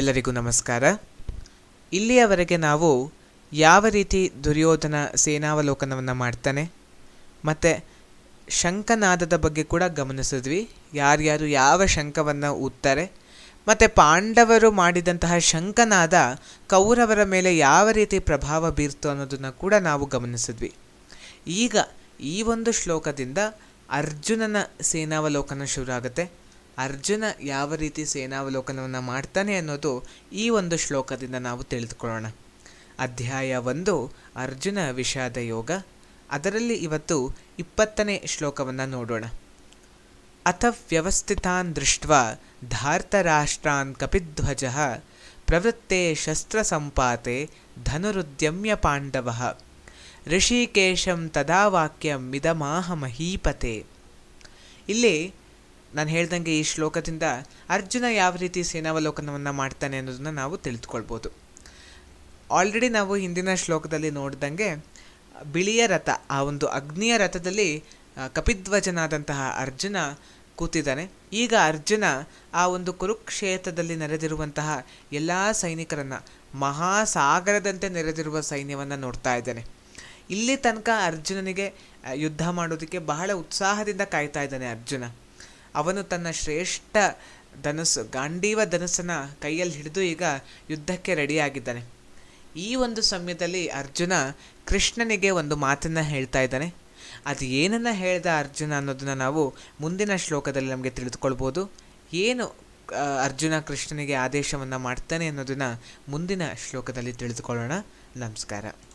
ಎಲ್ಲರಿಗೂ ನಮಸ್ಕಾರ ಇಲ್ಲಿಯವರೆಗೆ ನಾವು ಯಾವ ರೀತಿ ದುರ್ಯೋಧನ ಸೇನಾವಲೋಕನವನ್ನು ಮಾಡ್ತಾನೆ ಮತ್ತು ಶಂಖನಾದದ ಬಗ್ಗೆ ಕೂಡ ಗಮನಿಸಿದ್ವಿ ಯಾರ್ಯಾರು ಯಾವ ಶಂಖವನ್ನು ಊದ್ತಾರೆ ಮತ್ತು ಪಾಂಡವರು ಮಾಡಿದಂತಹ ಶಂಖನಾದ ಕೌರವರ ಮೇಲೆ ಯಾವ ರೀತಿ ಪ್ರಭಾವ ಬೀರ್ತು ಅನ್ನೋದನ್ನು ಕೂಡ ನಾವು ಗಮನಿಸಿದ್ವಿ ಈಗ ಈ ಒಂದು ಶ್ಲೋಕದಿಂದ ಅರ್ಜುನನ ಸೇನಾವಲೋಕನ ಶುರು ಆಗುತ್ತೆ ಅರ್ಜುನ ಯಾವ ರೀತಿ ಸೇನಾವಲೋಕನವನ್ನು ಮಾಡ್ತಾನೆ ಅನ್ನೋದು ಈ ಒಂದು ಶ್ಲೋಕದಿಂದ ನಾವು ತಿಳಿದುಕೊಳ್ಳೋಣ ಅಧ್ಯಾಯ ಒಂದು ಅರ್ಜುನ ವಿಷಾದ ಯೋಗ ಅದರಲ್ಲಿ ಇವತ್ತು ಇಪ್ಪತ್ತನೇ ಶ್ಲೋಕವನ್ನು ನೋಡೋಣ ಅಥ ವ್ಯವಸ್ಥಿತಾನ್ ದೃಷ್ಟ ಧಾರ್ತರಾಷ್ಟ್ರಾನ್ ಕಪಿಧ್ವಜ ಪ್ರವೃತ್ತೆ ಶಸ್ತ್ರಸಂಪಾತೆ ಧನುರುದ್ಯಮ್ಯ ಪಾಂಡವ ಋಷಿಕೇಶಂ ತದಾ ವಾಕ್ಯಂ ಮಿದಮಾಹ ಮಹೀಪತೆ ಇಲ್ಲಿ ನಾನು ಹೇಳ್ದಂಗೆ ಈ ಶ್ಲೋಕದಿಂದ ಅರ್ಜುನ ಯಾವ ರೀತಿ ಸೇನಾವಲೋಕನವನ್ನು ಮಾಡ್ತಾನೆ ಅನ್ನೋದನ್ನ ನಾವು ತಿಳಿದುಕೊಳ್ಬೋದು ಆಲ್ರೆಡಿ ನಾವು ಹಿಂದಿನ ಶ್ಲೋಕದಲ್ಲಿ ನೋಡ್ದಂಗೆ ಬಿಳಿಯ ರಥ ಆ ಒಂದು ಅಗ್ನಿಯ ರಥದಲ್ಲಿ ಆ, ಕಪಿಧ್ವಜನಾದಂತಹ ಅರ್ಜುನ ಕೂತಿದ್ದಾನೆ ಈಗ ಅರ್ಜುನ ಆ ಒಂದು ಕುರುಕ್ಷೇತ್ರದಲ್ಲಿ ನೆರೆದಿರುವಂತಹ ಎಲ್ಲ ಸೈನಿಕರನ್ನು ಮಹಾಸಾಗರದಂತೆ ನೆರೆದಿರುವ ಸೈನ್ಯವನ್ನು ನೋಡ್ತಾ ಇದ್ದಾನೆ ಇಲ್ಲಿ ತನಕ ಅರ್ಜುನನಿಗೆ ಆ, ಯುದ್ಧ ಮಾಡೋದಕ್ಕೆ ಬಹಳ ಉತ್ಸಾಹದಿಂದ ಕಾಯ್ತಾ ಇದ್ದಾನೆ ಅರ್ಜುನ ಅವನು ತನ್ನ ಶ್ರೇಷ್ಠ ಧನಸ್ಸು ಗಾಂಡೀವ ಧನಸ್ಸನ್ನು ಕೈಯಲ್ಲಿ ಹಿಡಿದು ಈಗ ಯುದ್ಧಕ್ಕೆ ರೆಡಿಯಾಗಿದ್ದಾನೆ ಈ ಒಂದು ಸಮಯದಲ್ಲಿ ಅರ್ಜುನ ಕೃಷ್ಣನಿಗೆ ಒಂದು ಮಾತನ್ನು ಹೇಳ್ತಾ ಇದ್ದಾನೆ ಅದು ಏನನ್ನು ಹೇಳ್ದ ಅರ್ಜುನ ಅನ್ನೋದನ್ನ ನಾವು ಮುಂದಿನ ಶ್ಲೋಕದಲ್ಲಿ ನಮಗೆ ತಿಳಿದುಕೊಳ್ಬೋದು ಏನು ಆ, ಅರ್ಜುನ ಕೃಷ್ಣನಿಗೆ ಆದೇಶವನ್ನು ಮಾಡ್ತಾನೆ ಅನ್ನೋದನ್ನ ಮುಂದಿನ ಶ್ಲೋಕದಲ್ಲಿ ತಿಳಿದುಕೊಳ್ಳೋಣ ನಮಸ್ಕಾರ